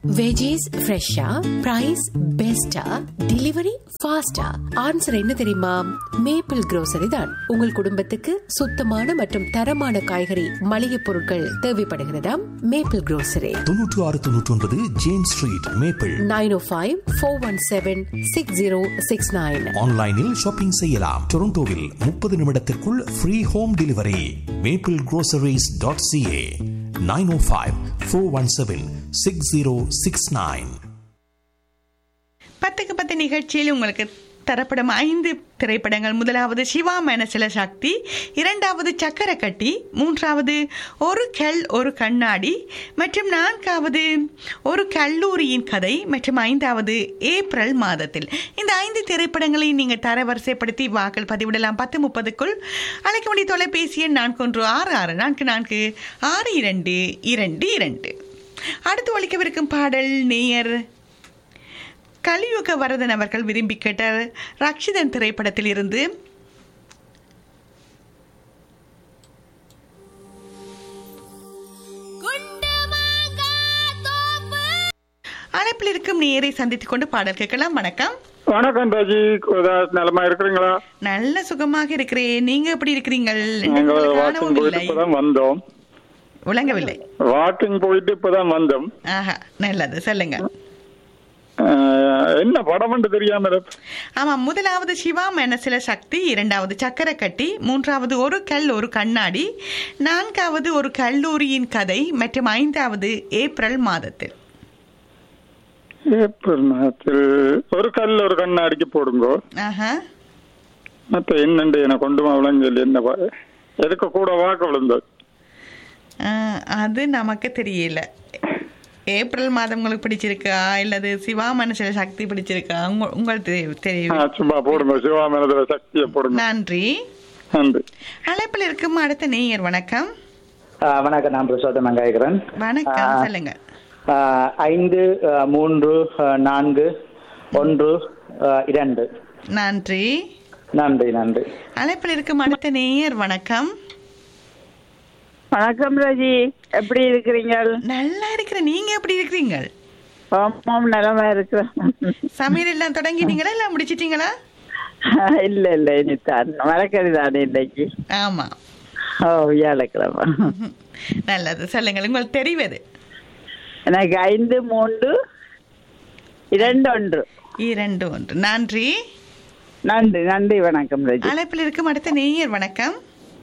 Veggies ஃப்ரெஷ்ஷா price பெஸ்டா delivery ஃபாஸ்டா ஆன்சர் என்ன தெரியுமா மேப்பிள் grocery தான் உங்கள் குடும்பத்துக்கு சுத்தமான மற்றும் தரமான காய்கறி மளிகை பொருட்கள் தேவைப்படுகிறதா மேப்பிள் grocery தொன்னூற்று ஆறு தொன்னூற்றி ஒன்பது James street maple nine O five four one seven six zero six nine ஆன்லைனில் ஷாப்பிங் செய்யலாம் டொரண்டோவில் முப்பது நிமிடத்திற்குள் free home delivery maple groceries.ca dot CA nine O five four one seven six zero six nine பத்துக்கு பத்து நிகழ்ச்சியில் உங்களுக்கு தரப்படும் ஐந்து திரைப்படங்கள் முதலாவது சிவா மனசில சக்தி இரண்டாவது சக்கரக்கட்டி மூன்றாவது ஒரு கல் ஒரு கண்ணாடி மற்றும் நான்காவது ஒரு கல்லூரியின் கதை மற்றும் ஐந்தாவது ஏப்ரல் மாதத்தில் இந்த ஐந்து திரைப்படங்களை நீங்கள் தரவரிசைப்படுத்தி வாக்கள் பதிவிடலாம் பத்து முப்பதுக்குள் அழைக்க வேண்டிய தொலைபேசி எண் நான்கு ஒன்று ஆறு ஆறு நான்கு நான்கு ஆறு இரண்டு இரண்டு இரண்டு அடுத்து ஒழிக்கவிருக்கும் பாடல் நேயர் கலியுக வரதன் அவர்கள் விரும்பி கேட்ட ரக்ஷிதன் திரைப்படத்தில் இருந்து அழைப்பில் இருக்கும் நேரை சந்தித்துக் கொண்டு பாடல் கேட்கலாம் வணக்கம் வணக்கம் ராஜி குருதாஸ் நலமா இருக்கிறீங்களா நல்ல சுகமாக இருக்கிறேன் நீங்க எப்படி இருக்கிறீங்கள் நாங்க உங்களை வாக்கிங் காணவும் போயிட்டு இல்லை இப்பதான் வந்தோம் விளங்கவில்லை வாக்கிங் போயிட்டு இப்பதான் வந்தோம் ஆஹா நல்லது சொல்லுங்க ஆஹ், என்ன படம்னு தெரியாம இருக்கு. ஆமா முதலாவது சிவா மனசில சக்தி இரண்டாவது சக்கரக்கட்டி மூன்றாவது ஒரு கல் ஒரு கண்ணாடி நான்காவது ஒரு கல்லூரியின் கதை மற்றும் ஐந்தாவது ஏப்ரல் மாதத்தில் ஏப்ரல் மாதத்தில் ஒரு கல் ஒரு கண்ணாடிக்கு போடுங்க ஆஹா மத்த என்னண்டு எனக்கு கொண்டு விளங்கல என்ன பா- எதுக்கு கூட வாக்கு விழுந்தது ஆ, அது நமக்கு தெரியல ஏப்ரல் மாதம் உங்களுக்கு பிடிச்சிருக்கா இல்லது சிவா மனசில சக்தி பிடிச்சிருக்கா உங்க உங்களுக்கு தெரி- தெரியும் ஆஹ், சும்மா போடுங்க சிவாமனதுல சக்தியை போடுங்க நன்றி நன்றி அழைப்பில் இருக்கும் அடுத்த நேயர் வணக்கம் ஆ, வணக்கம் நான் பிரசோதம் மங்காயகரன் வணக்கம் ஆ. சொல்லுங்க ஆ, ஐந்து ஆ, மூன்று ஆ, நான்கு ஒன்று ஆ, இரண்டு நன்றி நன்றி நன்றி அழைப்பில் இருக்கும் அடுத்த நேயர் வணக்கம் வணக்கம் ராஜி எப்படி இருக்கிறீங்க நல்லா இருக்கிற நீங்க எப்படி இருக்கிறீங்க ஆமாம் நலமா இருக்கிறேன் சமையல் எல்லாம் தொடங்கிட்டீங்களா எல்லாம் முடிச்சிட்டீங்களா இல்ல இல்ல இனித்தான் மறக்கறி தானே இன்னைக்கு ஆமா ஓ வியாழக்கிழமை நல்லது சொல்லுங்கள் உங்களுக்கு தெரிவது எனக்கு ஐந்து மூன்று இரண்டு ஒன்று இரண்டு ஒன்று நன்றி நன்றி நன்றி வணக்கம் ராஜி அழைப்பில் இருக்கும் அடுத்த நேயர் வணக்கம்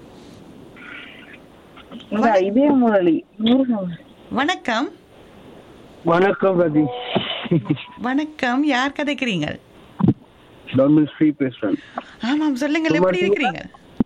இதே முரளி வணக்கம் வணக்கம் ரதி வணக்கம் யார் கதைக்கிறீங்க டொமின் ஸ்ரீ பேசுறேன் ஆமாம் சொல்லுங்கள் எப்படி இருக்கிறீங்க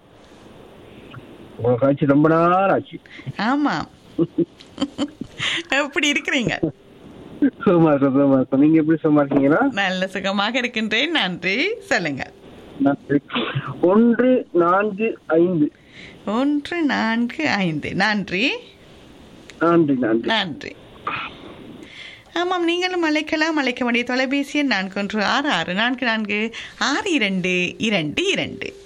உங்க காட்சி ரொம்ப நாள் ஆச்சு ஆமாம் எப்படி இருக்கிறீங்க சுகமா இருக்கும் சுகமா இருக்கும் நீங்க எப்படி சுகமா இருக்கீங்களா நல்ல சுகமாக இருக்கின்றேன் நன்றி சொல்லுங்க நன்றி. ஒன்று நான்கு ஐந்து ஒன்று நான்கு ஐந்து நன்றி நன்றி நன்றி நன்றி ஆமாம் நீங்களும் அழைக்கலாம் அழைக்க வேண்டிய தொலைபேசி எண் நான்கு ஒன்று ஆறு ஆறு நான்கு நான்கு ஆறு இரண்டு இரண்டு இரண்டு